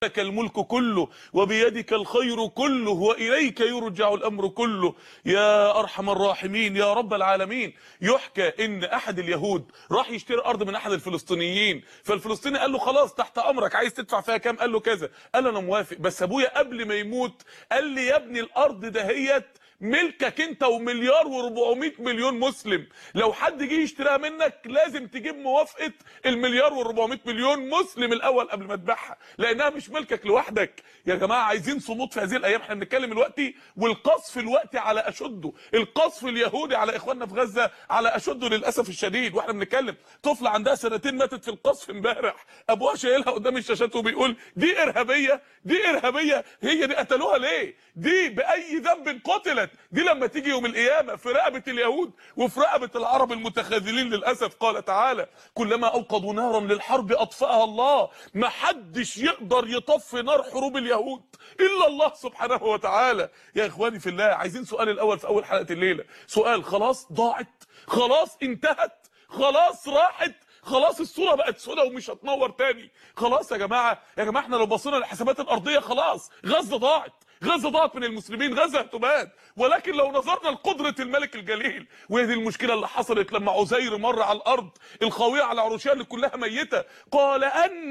لك الملك كله وبيدك الخير كله واليك يرجع الامر كله يا ارحم الراحمين يا رب العالمين يحكى ان احد اليهود راح يشتري ارض من احد الفلسطينيين فالفلسطيني قال له خلاص تحت امرك عايز تدفع فيها كام قال له كذا قال له انا موافق بس ابويا قبل ما يموت قال لي يا ابني الارض دهيت ملكك انت ومليار و400 مليون مسلم لو حد جه يشتريها منك لازم تجيب موافقه المليار و400 مليون مسلم الاول قبل ما تبيعها لانها مش ملكك لوحدك يا جماعه عايزين صمود في هذه الايام احنا بنتكلم دلوقتي والقصف الوقتي على اشده القصف اليهودي على اخواننا في غزه على اشده للاسف الشديد واحنا بنتكلم طفله عندها سنتين ماتت في القصف امبارح ابوها شايلها قدام الشاشات وبيقول دي ارهابيه دي ارهابيه هي دي قتلوها ليه دي باي ذنب قتلت دي لما تيجي يوم القيامه في رقبه اليهود وفي رقبه العرب المتخاذلين للاسف قال تعالى كلما اوقدوا نارا للحرب اطفاها الله ما حدش يقدر يطفي نار حروب اليهود الا الله سبحانه وتعالى يا اخواني في الله عايزين سؤال الاول في اول حلقه الليله سؤال خلاص ضاعت خلاص انتهت خلاص راحت خلاص الصوره بقت سودة ومش هتنور تاني خلاص يا جماعه يا جماعه احنا لو بصينا للحسابات الارضيه خلاص غزه ضاعت غزه ضاعت من المسلمين غزه هتباد ولكن لو نظرنا لقدره الملك الجليل وهي دي المشكله اللي حصلت لما عزير مر على الارض الخاويه على عروشها اللي كلها ميته قال ان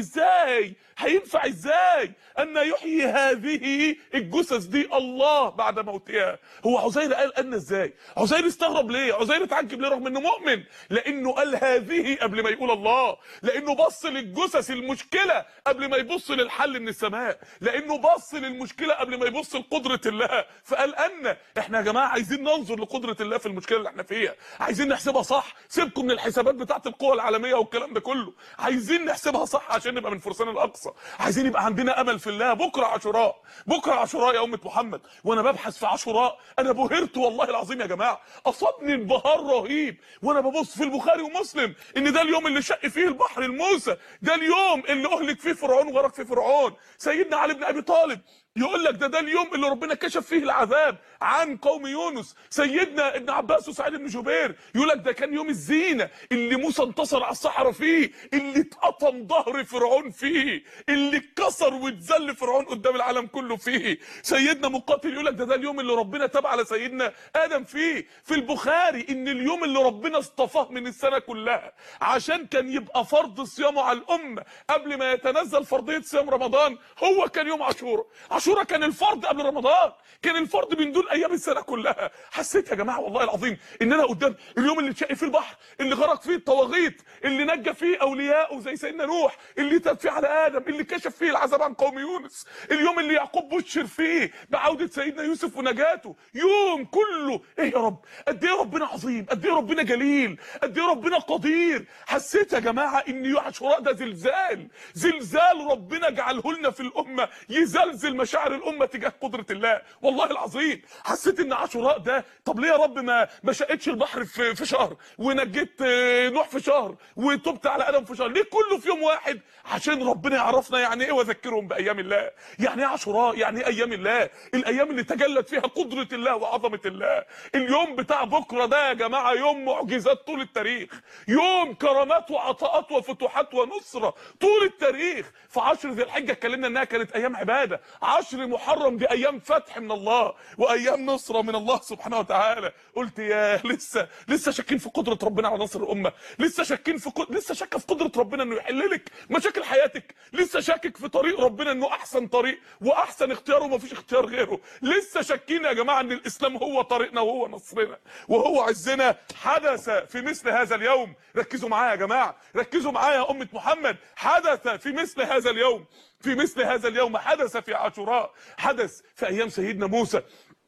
ازاي هينفع ازاي ان يحيي هذه الجثث دي الله بعد موتها هو عزير قال ان ازاي عزير استغرب ليه عزير اتعجب ليه رغم انه مؤمن لانه قال هذه قبل ما يقول الله لانه بص للجثث المشكله قبل ما يبص للحل من السماء لانه بص للمشكله قبل ما يبص لقدره الله فقال ان احنا يا جماعه عايزين ننظر لقدره الله في المشكله اللي احنا فيها عايزين نحسبها صح سيبكم من الحسابات بتاعت القوى العالميه والكلام ده كله عايزين نحسبها صح عشان نبقى من فرسان الاقصى عايزين يبقى عندنا امل في الله بكره عاشوراء بكره عاشوراء يا امه محمد وانا ببحث في عاشوراء انا بهرت والله العظيم يا جماعه اصابني انبهار رهيب وانا ببص في البخاري ومسلم ان ده اليوم اللي شق فيه البحر الموسى ده اليوم اللي اهلك فيه فرعون وغرق فيه فرعون سيدنا علي بن ابي طالب يقول لك ده ده اليوم اللي ربنا كشف فيه العذاب عن قوم يونس سيدنا ابن عباس وسعيد بن جبير يقول لك ده كان يوم الزينه اللي موسى انتصر على الصحراء فيه اللي اتقطم ظهر فرعون فيه اللي اتكسر واتذل فرعون قدام العالم كله فيه سيدنا مقاتل يقول لك ده ده اليوم اللي ربنا تاب على سيدنا ادم فيه في البخاري ان اليوم اللي ربنا اصطفاه من السنه كلها عشان كان يبقى فرض صيامه على الامه قبل ما يتنزل فرضيه صيام رمضان هو كان يوم عاشوراء عاشوراء كان الفرض قبل رمضان كان الفرض من دون ايام السنه كلها حسيت يا جماعه والله العظيم ان انا قدام اليوم اللي اتشق فيه البحر اللي غرق فيه الطواغيت اللي نجى فيه اولياءه زي سيدنا نوح اللي تاب فيه على ادم اللي كشف فيه العذاب عن قوم يونس اليوم اللي يعقوب بشر فيه بعوده سيدنا يوسف ونجاته يوم كله ايه يا رب قد ايه ربنا عظيم قد ايه ربنا جليل قد ايه ربنا قدير حسيت يا جماعه ان يوم عاشوراء ده زلزال زلزال ربنا جعله لنا في الامه يزلزل مشاعر الامه تجاه قدره الله والله العظيم حسيت ان عاشوراء ده طب ليه يا رب ما ما شقتش البحر في في شهر ونجيت آه، نوح في شهر وتبت على ادم في شهر ليه كله في يوم واحد عشان ربنا يعرفنا يعني ايه وذكرهم بايام الله يعني ايه عاشوراء يعني ايه ايام الله الايام اللي تجلت فيها قدره الله وعظمه الله اليوم بتاع بكره ده يا جماعه يوم معجزات طول التاريخ يوم كرامات وعطاءات وفتوحات ونصره طول التاريخ في عشر ذي الحجه اتكلمنا انها كانت ايام عباده عشر محرم دي ايام فتح من الله وايام نصره من الله سبحانه وتعالى قلت يا لسه لسه شاكين في قدره ربنا على نصر الامه لسه شاكين في قد... لسه شاكه في قدره ربنا انه يحل لك مشاكل حياتك لسه شاكك في طريق ربنا انه احسن طريق واحسن اختيار ومفيش اختيار غيره لسه شاكين يا جماعه ان الاسلام هو طريقنا وهو نصرنا وهو عزنا حدث في مثل هذا اليوم ركزوا معايا يا جماعه ركزوا معايا يا امه محمد حدث في مثل هذا اليوم في مثل هذا اليوم حدث في عاشوراء حدث في ايام سيدنا موسى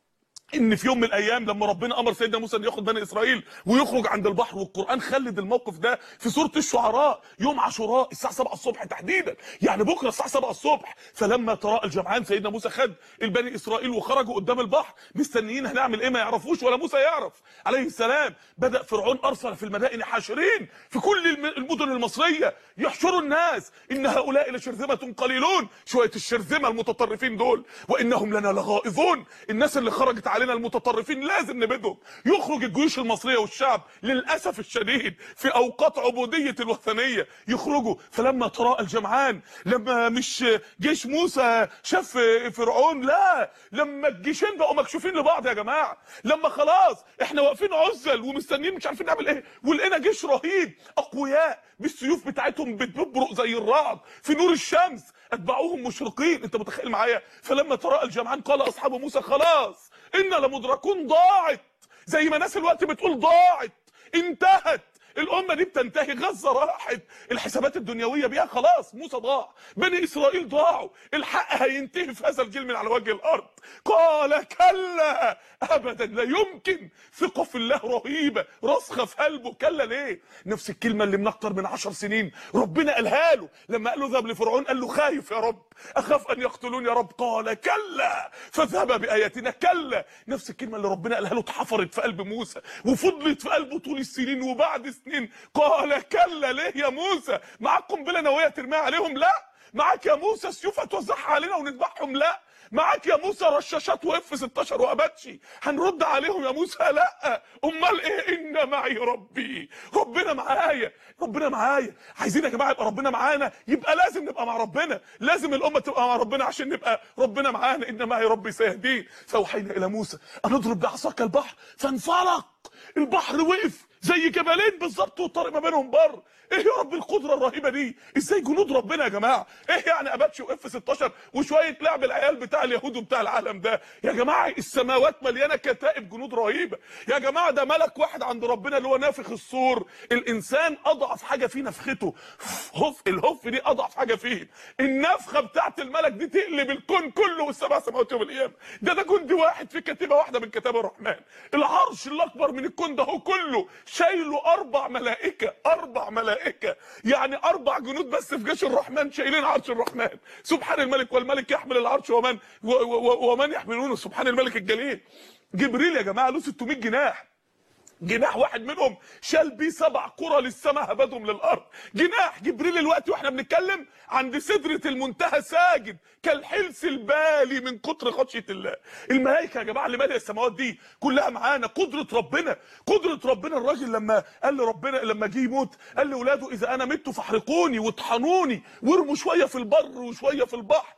ان في يوم من الايام لما ربنا امر سيدنا موسى ان ياخد بني اسرائيل ويخرج عند البحر والقران خلد الموقف ده في سوره الشعراء يوم عاشوراء الساعه 7 الصبح تحديدا يعني بكره الساعه 7 الصبح فلما تراءى الجمعان سيدنا موسى خد البني اسرائيل وخرجوا قدام البحر مستنيين هنعمل ايه ما يعرفوش ولا موسى يعرف عليه السلام بدا فرعون ارسل في المدائن حاشرين في كل الم- المدن المصريه يحشروا الناس ان هؤلاء لشرذمه قليلون شويه الشرذمه المتطرفين دول وانهم لنا لغائظون الناس اللي خرجت علينا المتطرفين لازم نبيدهم يخرج الجيوش المصريه والشعب للاسف الشديد في اوقات عبوديه الوثنيه يخرجوا فلما تراءى الجمعان لما مش جيش موسى شاف فرعون لا لما الجيشين بقوا مكشوفين لبعض يا جماعه لما خلاص احنا واقفين عزل ومستنيين مش عارفين نعمل ايه ولقينا جيش رهيب اقوياء بالسيوف بتاعتهم بتبرق زي الرعد في نور الشمس اتبعوهم مشرقين انت متخيل معايا فلما تراءى الجمعان قال اصحاب موسى خلاص انا لمدركون ضاعت زي ما ناس الوقت بتقول ضاعت انتهت الامه دي بتنتهي غزه راحت الحسابات الدنيويه بيها خلاص موسى ضاع بني اسرائيل ضاعوا الحق هينتهي في هذا الجيل من على وجه الارض قال كلا ابدا لا يمكن ثقه في الله رهيبه راسخه في قلبه كلا ليه نفس الكلمه اللي من اكتر من عشر سنين ربنا قالها له لما قال له ذهب لفرعون قال له خايف يا رب اخاف ان يقتلون يا رب قال كلا فذهب باياتنا كلا نفس الكلمه اللي ربنا قالها له اتحفرت في قلب موسى وفضلت في قلبه طول السنين وبعد سنين قال كلا ليه يا موسى معاك قنبله نوويه ترميها عليهم لا معاك يا موسى سيوف هتوزعها علينا ونذبحهم لا معاك يا موسى رشاشات واف 16 واباتشي هنرد عليهم يا موسى لا امال ايه ان معي ربي ربنا معايا ربنا معايا عايزين يا جماعه يبقى ربنا معانا يبقى لازم نبقى مع ربنا لازم الامه تبقى مع ربنا عشان نبقى ربنا معانا ان معي ربي سيهدين فاوحينا الى موسى ان اضرب بعصاك البحر فانفلق البحر وقف زي جبلين بالظبط والطريق ما بينهم بر ايه يا رب القدره الرهيبه دي ازاي جنود ربنا يا جماعه ايه يعني اباتشي واف 16 وشويه لعب العيال بتاع اليهود وبتاع العالم ده يا جماعه السماوات مليانه كتائب جنود رهيبه يا جماعه ده ملك واحد عند ربنا اللي هو نافخ الصور الانسان اضعف حاجه في نفخته هف الهف دي اضعف حاجه فيه النفخه بتاعت الملك دي تقلب الكون كله والسبع سماوات يوم القيامه ده ده جندي واحد في كتيبه واحده من كتاب الرحمن العرش الاكبر من الكون ده هو كله شايله اربع ملائكه اربع ملائكه يعني اربع جنود بس في جيش الرحمن شايلين عرش الرحمن سبحان الملك والملك يحمل العرش ومن و و ومن يحملونه سبحان الملك الجليل جبريل يا جماعه له 600 جناح جناح واحد منهم شال بيه سبع قرى للسماء هبدهم للارض جناح جبريل الوقت واحنا بنتكلم عند سدره المنتهى ساجد كالحلس البالي من كتر خشيه الله الملائكه يا جماعه اللي ماليه السماوات دي كلها معانا قدره ربنا قدره ربنا الراجل لما قال لربنا لما جه يموت قال لاولاده اذا انا مت فاحرقوني واطحنوني وارموا شويه في البر وشويه في البحر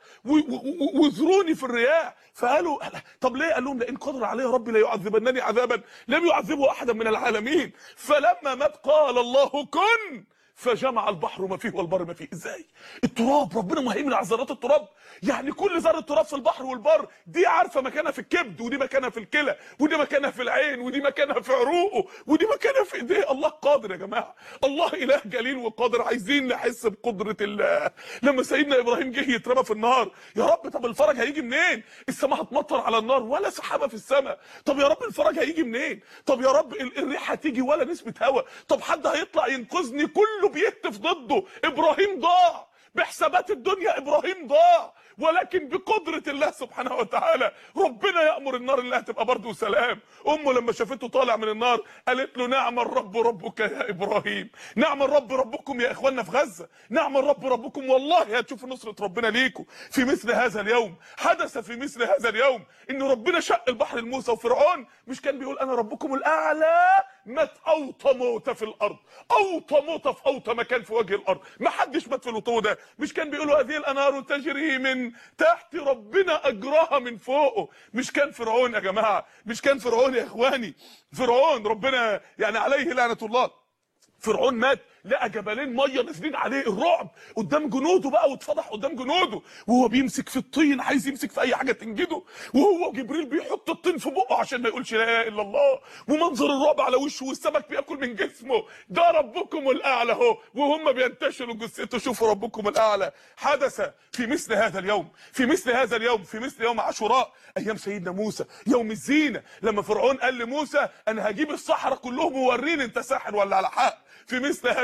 وذروني في الرياح فقالوا طب ليه قال لهم لئن قدر علي ربي ليعذبنني عذابا لم يعذبه احدا من العالمين فلما مات قال الله كن فجمع البحر ما فيه والبر ما فيه ازاي التراب ربنا مهيمن على ذرات التراب يعني كل ذره تراب في البحر والبر دي عارفه مكانها في الكبد ودي مكانها في الكلى ودي مكانها في العين ودي مكانها في عروقه ودي مكانها في ايديه الله قادر يا جماعه الله اله جليل وقادر عايزين نحس بقدره الله لما سيدنا ابراهيم جه يترمى في النار يا رب طب الفرج هيجي منين السماء هتمطر على النار ولا سحابه في السماء طب يا رب الفرج هيجي منين طب يا رب الريح هتيجي ولا نسمه هواء طب حد هيطلع ينقذني كله بيهتف ضده ابراهيم ضاع بحسابات الدنيا ابراهيم ضاع ولكن بقدرة الله سبحانه وتعالى ربنا يأمر النار انها تبقى برضه سلام امه لما شافته طالع من النار قالت له نعم الرب ربك يا ابراهيم نعم الرب ربكم يا اخواننا في غزة نعم الرب ربكم والله هتشوفوا نصرة ربنا ليكم في مثل هذا اليوم حدث في مثل هذا اليوم ان ربنا شق البحر لموسى وفرعون مش كان بيقول انا ربكم الاعلى مات اوطى موتى في الارض اوطى موتى في اوطى مكان في وجه الارض ما حدش مات في الوطو ده مش كان بيقولوا هذه الانهار تجري من تحت ربنا اجراها من فوقه مش كان فرعون يا جماعه مش كان فرعون يا اخواني فرعون ربنا يعني عليه لعنه الله فرعون مات لقى جبلين ميه نازلين عليه الرعب قدام جنوده بقى واتفضح قدام جنوده وهو بيمسك في الطين عايز يمسك في اي حاجه تنجده وهو جبريل بيحط الطين في بقه عشان ما يقولش لا اله الا الله ومنظر الرعب على وشه والسمك بياكل من جسمه ده ربكم الاعلى اهو وهم بينتشروا جثته شوفوا ربكم الاعلى حدث في مثل هذا اليوم في مثل هذا اليوم في مثل يوم عاشوراء ايام سيدنا موسى يوم الزينه لما فرعون قال لموسى انا هجيب الصحراء كلهم ووريني انت ساحر ولا على حق في مثل هذا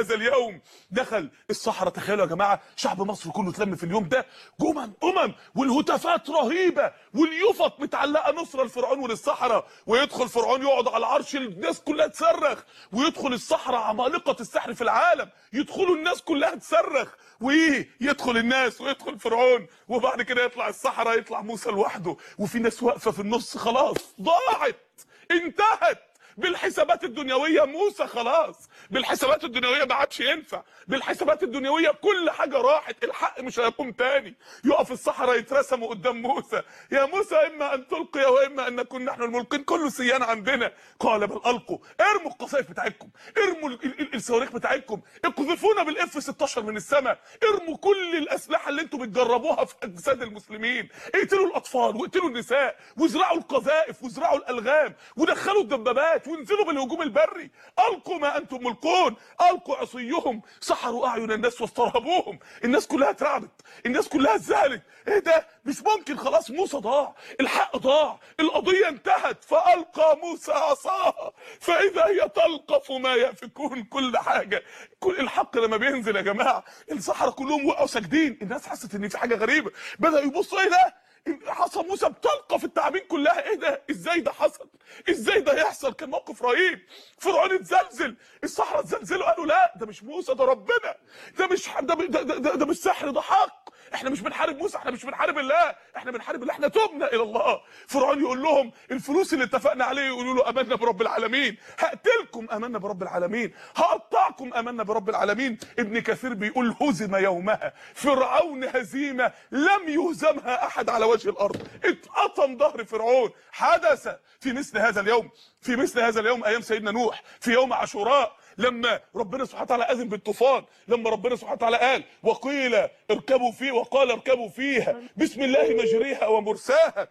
هذا اليوم دخل الصحراء تخيلوا يا جماعه شعب مصر كله اتلم في اليوم ده جمم امم والهتافات رهيبه واليفط متعلقه نصره لفرعون وللصحراء ويدخل فرعون يقعد على العرش الناس كلها تصرخ ويدخل الصحراء عمالقه السحر في العالم يدخلوا الناس كلها تصرخ وايه يدخل الناس ويدخل فرعون وبعد كده يطلع الصحراء يطلع موسى لوحده وفي ناس واقفه في النص خلاص ضاعت انتهت بالحسابات الدنيويه موسى خلاص بالحسابات الدنيويه ما عادش ينفع بالحسابات الدنيويه كل حاجه راحت الحق مش هيقوم تاني يقف الصحراء يترسموا قدام موسى يا موسى اما ان تلقي واما ان نكون نحن الملقين كله سيان عندنا قال بل القوا ارموا القصائف بتاعتكم ارموا ال- ال- ال- الصواريخ بتاعتكم اقذفونا بالاف 16 من السماء ارموا كل الاسلحه اللي انتم بتجربوها في اجساد المسلمين اقتلوا الاطفال واقتلوا النساء وازرعوا القذائف وازرعوا الالغام ودخلوا الدبابات وانزلوا بالهجوم البري القوا ما انتم ملقون القوا عصيهم سحروا اعين الناس واسترهبوهم الناس كلها اترعبت الناس كلها اتذهلت ايه ده مش ممكن خلاص موسى ضاع الحق ضاع القضيه انتهت فالقى موسى عصاها فاذا هي تلقف ما يافكون كل حاجه كل الحق لما بينزل يا جماعه الصحراء كلهم وقعوا ساجدين الناس حست ان في حاجه غريبه بداوا يبصوا ايه ده حصى موسى بتلقى في التعابين كلها ايه ده ازاي ده حصل ازاي ده يحصل كان موقف رهيب فرعون اتزلزل الصحراء اتزلزلوا قالوا لا ده مش موسى ده ربنا ده مش ده ده, ده, ده, ده مش سحر ده حق احنا مش بنحارب موسى احنا مش بنحارب الله احنا بنحارب الله احنا تبنا الى الله فرعون يقول لهم الفلوس اللي اتفقنا عليه يقولوا له امنا برب العالمين هقتلكم امنا برب العالمين هقطعكم امنا برب العالمين ابن كثير بيقول هزم يومها فرعون هزيمه لم يهزمها احد على وجه الارض اتقطم ظهر فرعون حدث في مثل هذا اليوم في مثل هذا اليوم ايام سيدنا نوح في يوم عاشوراء لما ربنا سبحانه وتعالى اذن بالطوفان لما ربنا سبحانه وتعالى قال وقيل اركبوا فيه وقال اركبوا فيها بسم الله مجريها ومرساها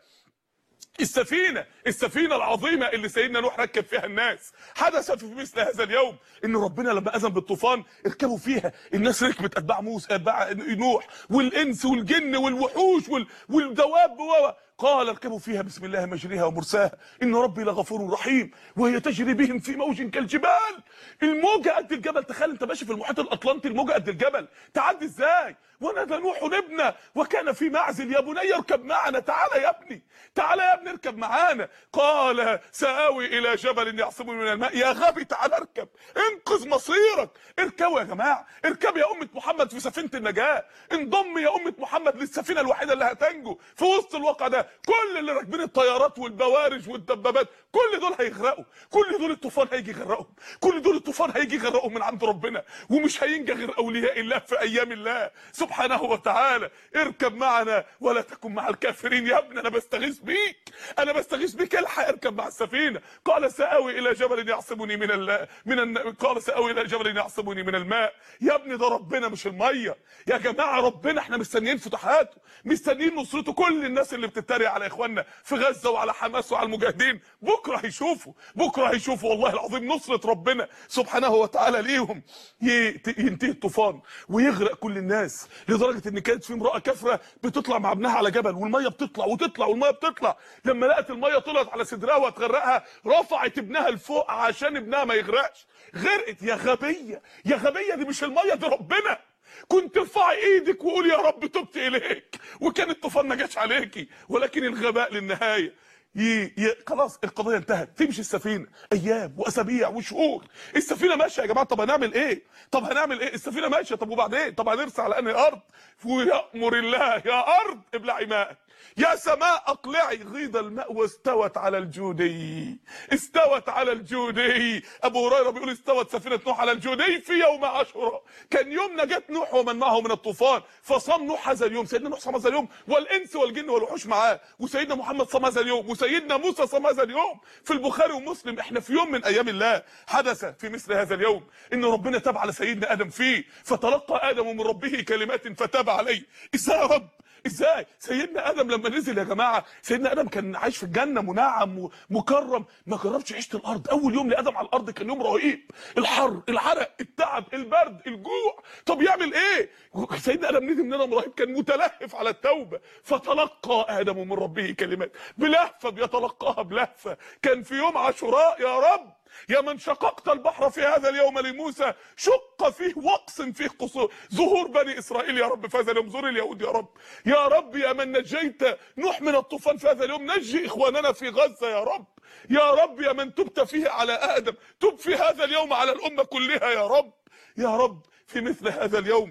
السفينه السفينه العظيمه اللي سيدنا نوح ركب فيها الناس حدث في مثل هذا اليوم ان ربنا لما اذن بالطوفان اركبوا فيها الناس ركبت اتباع موسى اتباع نوح والانس والجن والوحوش وال... والدواب و قال اركبوا فيها بسم الله مجريها ومرساها ان ربي لغفور رحيم وهي تجري بهم في موج كالجبال الموجه قد الجبل تخيل انت ماشي في المحيط الاطلنطي الموجه قد الجبل تعدي ازاي ونادى نوح ابنه وكان في معزل يا بني اركب معنا تعالى يا ابني تعالى يا ابني اركب معانا قال سآوي الى جبل يعصمني من الماء يا غبي تعالى اركب انقذ مصيرك اركبوا يا جماعه اركب يا امه محمد في سفينه النجاه انضم يا امه محمد للسفينه الوحيده اللي هتنجو في وسط الواقع ده كل اللي راكبين الطيارات والبوارج والدبابات كل دول هيغرقوا كل دول الطوفان هيجي يغرقهم كل دول الطوفان هيجي يغرقهم من عند ربنا ومش هينجى غير اولياء الله في ايام الله سبحانه وتعالى اركب معنا ولا تكن مع الكافرين يا ابني انا بستغيث بيك انا بستغيث بيك الحق اركب مع السفينه قال ساوي الى جبل يعصمني من ال... من الن... قال ساوي الى جبل يعصمني من الماء يا ابني ده ربنا مش الميه يا جماعه ربنا احنا مستنيين فتوحاته مستنيين نصرته كل الناس اللي بتتريق على اخواننا في غزه وعلى حماس وعلى المجاهدين بكره هيشوفوا بكره هيشوفوا والله العظيم نصره ربنا سبحانه وتعالى ليهم ي- ينتهي الطوفان ويغرق كل الناس لدرجه ان كانت في امراه كافره بتطلع مع ابنها على جبل والميه بتطلع وتطلع والميه بتطلع لما لقت الميه طلعت على صدرها وهتغرقها رفعت ابنها لفوق عشان ابنها ما يغرقش غرقت يا غبيه يا غبيه دي مش الميه دي ربنا كنت ارفعي ايدك وقولي يا رب تبت اليك وكان الطوفان ما جاش عليكي ولكن الغباء للنهايه ي... ي... خلاص القضيه انتهت تمشي السفينه ايام واسابيع وشهور السفينه ماشيه يا جماعه طب هنعمل ايه طب هنعمل ايه السفينه ماشيه طب وبعدين طب هنرسى على انهي ارض ويامر الله يا ارض ابلعي ماء يا سماء اقلعي غيض الماء واستوت على الجودي استوت على الجودي ابو هريره بيقول استوت سفينه نوح على الجودي في يوم عاشوراء كان يوم نجاه نوح ومن معه من الطوفان فصام نوح هذا اليوم سيدنا نوح صام هذا اليوم والانس والجن والوحوش معاه وسيدنا محمد صام هذا اليوم وسيدنا موسى صام هذا اليوم في البخاري ومسلم احنا في يوم من ايام الله حدث في مثل هذا اليوم ان ربنا تاب على سيدنا ادم فيه فتلقى ادم من ربه كلمات فتاب عليه ازاي يا رب ازاي سيدنا ادم لما نزل يا جماعه سيدنا ادم كان عايش في الجنه منعم ومكرم ما جربش عيشه الارض اول يوم لادم على الارض كان يوم رهيب الحر العرق التعب البرد الجوع طب يعمل ايه سيدنا ادم ندم ندم رهيب كان متلهف على التوبه فتلقى ادم من ربه كلمات بلهفه بيتلقاها بلهفه كان في يوم عاشوراء يا رب يا من شققت البحر في هذا اليوم لموسى شق فيه واقسم فيه قصور ظهور بني اسرائيل يا رب في هذا اليوم زور اليهود يا رب يا رب يا من نجيت نوح من الطوفان في هذا اليوم نجي اخواننا في غزه يا رب يا رب يا من تبت فيه على ادم تب في هذا اليوم على الامه كلها يا رب يا رب في مثل هذا اليوم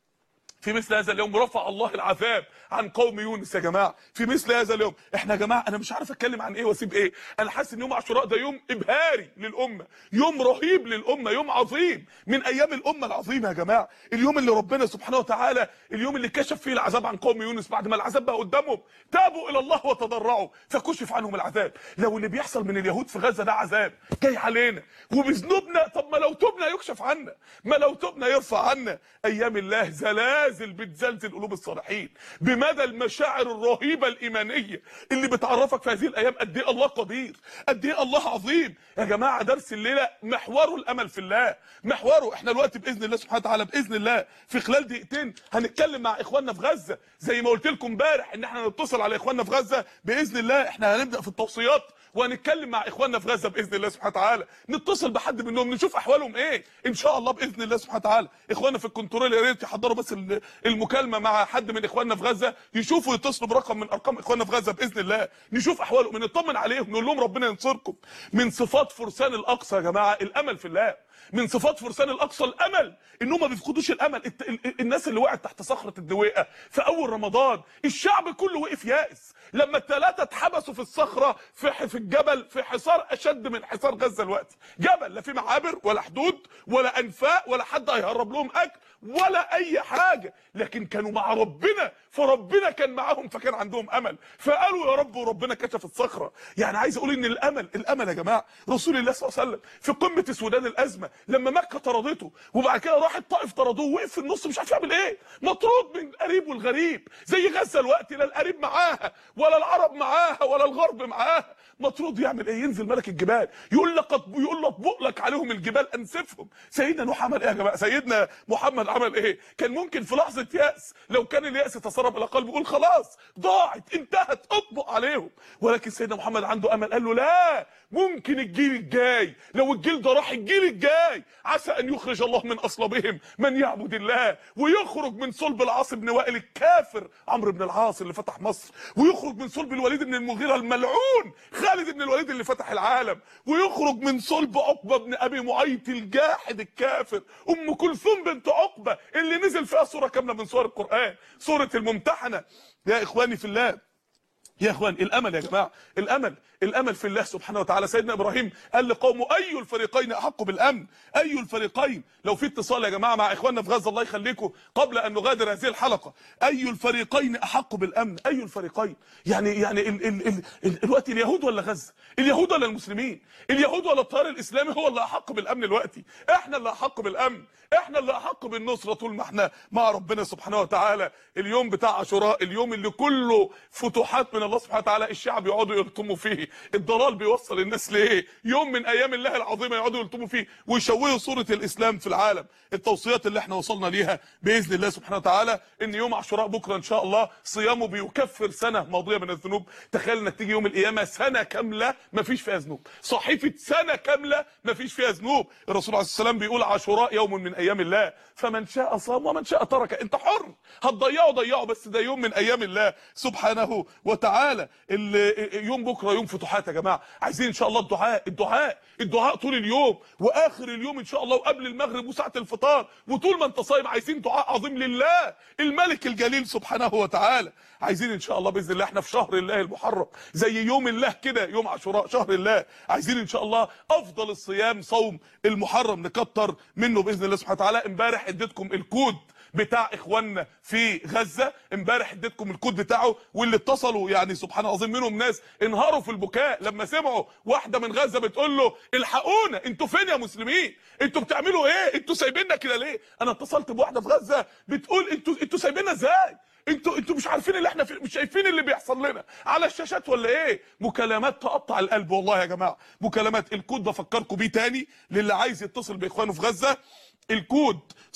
في مثل هذا اليوم رفع الله العذاب عن قوم يونس يا جماعه في مثل هذا اليوم احنا يا جماعه انا مش عارف اتكلم عن ايه واسيب ايه انا حاسس ان يوم عاشوراء ده يوم ابهاري للامه يوم رهيب للامه يوم عظيم من ايام الامه العظيمه يا جماعه اليوم اللي ربنا سبحانه وتعالى اليوم اللي كشف فيه العذاب عن قوم يونس بعد ما العذاب بقى قدامهم تابوا الى الله وتضرعوا فكشف عنهم العذاب لو اللي بيحصل من اليهود في غزه ده عذاب جاي علينا وبذنوبنا طب ما لو تبنا يكشف عنا ما لو تبنا يرفع عنا ايام الله زلازل بتزلزل قلوب الصالحين بمدى المشاعر الرهيبه الايمانيه اللي بتعرفك في هذه الايام قد ايه الله قدير قد ايه الله عظيم يا جماعه درس الليله محوره الامل في الله محوره احنا دلوقتي باذن الله سبحانه وتعالى باذن الله في خلال دقيقتين هنتكلم مع اخواننا في غزه زي ما قلت لكم امبارح ان احنا نتصل على اخواننا في غزه باذن الله احنا هنبدا في التوصيات وهنتكلم مع اخواننا في غزه باذن الله سبحانه وتعالى نتصل بحد منهم نشوف احوالهم ايه ان شاء الله باذن الله سبحانه وتعالى اخواننا في الكنترول يا ريت يحضروا بس ال- المكالمه مع حد من اخواننا في غزه يشوفوا يتصلوا برقم من ارقام اخواننا في غزه باذن الله نشوف احوالهم نطمن عليهم نقول لهم ربنا ينصركم من صفات فرسان الاقصى يا جماعه الامل في الله من صفات فرسان الاقصى الامل انهم ما بيفقدوش الامل الت- ال- ال- الناس اللي وقعت تحت صخره الدويقه في اول رمضان الشعب كله وقف يائس لما الثلاثه اتحبسوا في الصخره في ح- في الجبل في حصار اشد من حصار غزه دلوقتي جبل لا في معابر ولا حدود ولا انفاق ولا حد هيهرب لهم اكل ولا اي حاجه لكن كانوا مع ربنا فربنا كان معاهم فكان عندهم امل فقالوا يا رب وربنا كشف الصخره يعني عايز اقول ان الامل الامل يا جماعه رسول الله صلى الله عليه وسلم في قمه سودان الازمه لما مكه طردته وبعد كده راح الطائف طردوه وقف في النص مش عارف يعمل ايه مطرود من القريب والغريب زي غزه الوقت لا القريب معاها ولا العرب معاها ولا الغرب معاها مطرود يعمل ايه ينزل ملك الجبال يقول لك يقول لك اطبق لك عليهم الجبال انسفهم سيدنا نوح عمل ايه يا جماعه سيدنا محمد عمل ايه كان ممكن في لحظه ياس لو كان الياس تسرب الى قلبه يقول خلاص ضاعت انتهت اطبق عليهم ولكن سيدنا محمد عنده امل قال له لا ممكن الجيل الجاي لو الجيل ده راح الجيل الجاي عسى ان يخرج الله من اصلابهم من يعبد الله ويخرج من صلب العاص بن وائل الكافر عمرو بن العاص اللي فتح مصر ويخرج من صلب الوليد بن المغيره الملعون خالد بن الوليد اللي فتح العالم ويخرج من صلب عقبه بن ابي معيط الجاحد الكافر ام كلثوم بنت عقبه اللي نزل فيها سوره كامله من سور القران سوره الممتحنه يا اخواني في الله يا اخوان الامل يا جماعه الامل الامل في الله سبحانه وتعالى سيدنا ابراهيم قال لقومه اي الفريقين احق بالامن اي الفريقين لو في اتصال يا جماعه مع اخواننا في غزه الله يخليكم قبل ان نغادر هذه الحلقه اي الفريقين احق بالامن اي الفريقين يعني يعني ال ال ال ال الوقت اليهود ولا غزه اليهود ولا المسلمين اليهود ولا التيار الاسلامي هو اللي احق بالامن دلوقتي احنا اللي احق بالامن احنا اللي احق بالنصره طول ما احنا مع ربنا سبحانه وتعالى اليوم بتاع عاشوراء اليوم اللي كله فتوحات من الله سبحانه وتعالى الشعب يقعدوا يلطموا فيه الضلال بيوصل الناس لايه يوم من ايام الله العظيمه يقعدوا يلطموا فيه ويشوهوا صوره الاسلام في العالم التوصيات اللي احنا وصلنا ليها باذن الله سبحانه وتعالى ان يوم عاشوراء بكره ان شاء الله صيامه بيكفر سنه ماضيه من الذنوب تخيل انك تيجي يوم القيامه سنه كامله ما فيش فيها ذنوب صحيفه سنه كامله ما فيش فيها ذنوب الرسول عليه السلام بيقول عاشوراء يوم من ايام الله فمن شاء صام ومن شاء ترك انت حر هتضيعه ضيعه بس ده يوم من ايام الله سبحانه وتعالى ال- يوم بكره يوم فتوحات يا جماعه عايزين ان شاء الله الدعاء الدعاء الدعاء طول اليوم واخر اليوم ان شاء الله وقبل المغرب وساعه الفطار وطول ما انت صايم عايزين دعاء عظيم لله الملك الجليل سبحانه وتعالى عايزين ان شاء الله باذن الله احنا في شهر الله المحرم زي يوم الله كده يوم عاشوراء شهر الله عايزين ان شاء الله افضل الصيام صوم المحرم نكتر منه باذن الله سبحانه وتعالى امبارح اديتكم الكود بتاع اخواننا في غزه امبارح اديتكم الكود بتاعه واللي اتصلوا يعني سبحان الله العظيم منهم ناس انهاروا في البكاء لما سمعوا واحده من غزه بتقول له الحقونا انتوا فين يا مسلمين انتوا بتعملوا ايه انتوا سايبيننا كده ليه انا اتصلت بواحده في غزه بتقول انتوا انتوا سايبيننا ازاي انتوا انتوا مش عارفين اللي احنا فيه مش شايفين اللي بيحصل لنا على الشاشات ولا ايه مكالمات تقطع القلب والله يا جماعه مكالمات الكود بفكركم بيه تاني للي عايز يتصل باخوانه في غزه الكود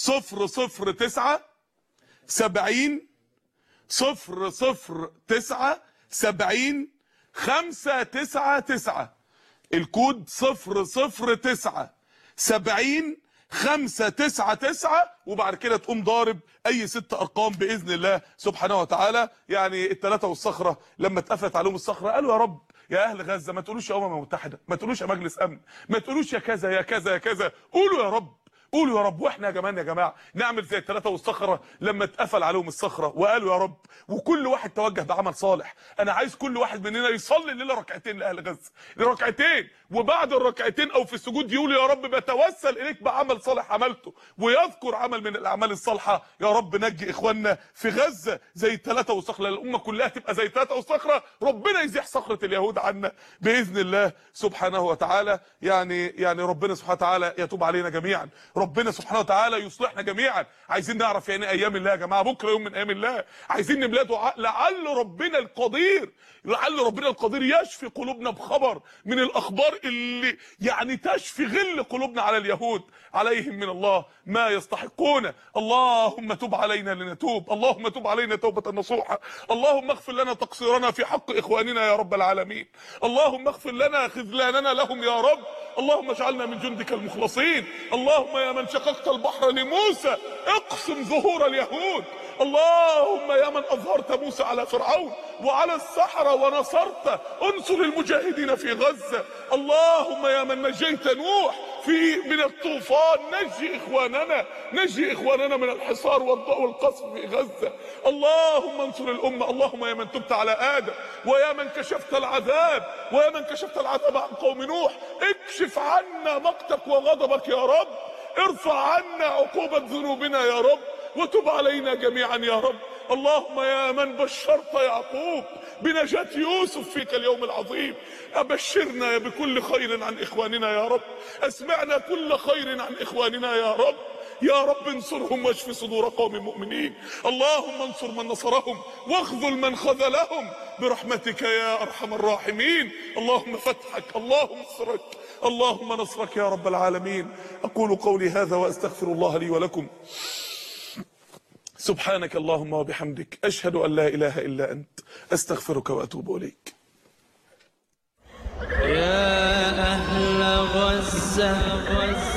009 70 009 70 599 الكود صفر صفر تسعة سبعين خمسة تسعة تسعة وبعد كده تقوم ضارب اي ست ارقام باذن الله سبحانه وتعالى يعني الثلاثه والصخره لما اتقفلت عليهم الصخره قالوا يا رب يا اهل غزه ما تقولوش يا امم متحده ما تقولوش يا مجلس امن ما تقولوش يا كذا يا كذا يا كذا قولوا يا رب قولوا يا رب واحنا كمان يا جماعه نعمل زي الثلاثه والصخره لما اتقفل عليهم الصخره وقالوا يا رب وكل واحد توجه بعمل صالح انا عايز كل واحد مننا يصلي الليله ركعتين لاهل غزه ركعتين وبعد الركعتين او في السجود يقول يا رب بتوسل اليك بعمل صالح عملته ويذكر عمل من الاعمال الصالحه يا رب نجي اخواننا في غزه زي الثلاثه والصخره الامه كلها تبقى زي الثلاثه والصخره ربنا يزيح صخره اليهود عنا باذن الله سبحانه وتعالى يعني يعني ربنا سبحانه وتعالى يتوب علينا جميعا ربنا سبحانه وتعالى يصلحنا جميعا عايزين نعرف يعني ايام الله يا جماعه بكره يوم من ايام الله عايزين نملاه دعاء لعل ربنا القدير لعل ربنا القدير يشفي قلوبنا بخبر من الاخبار اللي يعني تشفي غل قلوبنا على اليهود عليهم من الله ما يستحقون اللهم تب علينا لنتوب اللهم تب علينا توبه نصوحه اللهم اغفر لنا تقصيرنا في حق اخواننا يا رب العالمين اللهم اغفر لنا خذلاننا لهم يا رب اللهم اجعلنا من جندك المخلصين اللهم يا من شققت البحر لموسى اقسم ظهور اليهود اللهم يا من اظهرت موسى على فرعون وعلى السحرة ونصرت انصر المجاهدين في غزة اللهم يا من نجيت نوح في من الطوفان نجي اخواننا نجي اخواننا من الحصار والضوء والقصف في غزة اللهم انصر الامة اللهم يا من تبت على ادم ويا من كشفت العذاب ويا من كشفت العذاب عن قوم نوح اكشف عنا مقتك وغضبك يا رب ارفع عنا عقوبة ذنوبنا يا رب وتب علينا جميعا يا رب اللهم يا من بشرت يعقوب بنجاة يوسف فيك اليوم العظيم أبشرنا بكل خير عن إخواننا يا رب أسمعنا كل خير عن إخواننا يا رب يا رب انصرهم واشف صدور قوم مؤمنين اللهم انصر من نصرهم واخذل من خذلهم برحمتك يا أرحم الراحمين اللهم فتحك اللهم نصرك اللهم نصرك يا رب العالمين أقول قولي هذا وأستغفر الله لي ولكم سبحانك اللهم وبحمدك أشهد أن لا إله إلا أنت أستغفرك وأتوب إليك يا أهل غزة غزة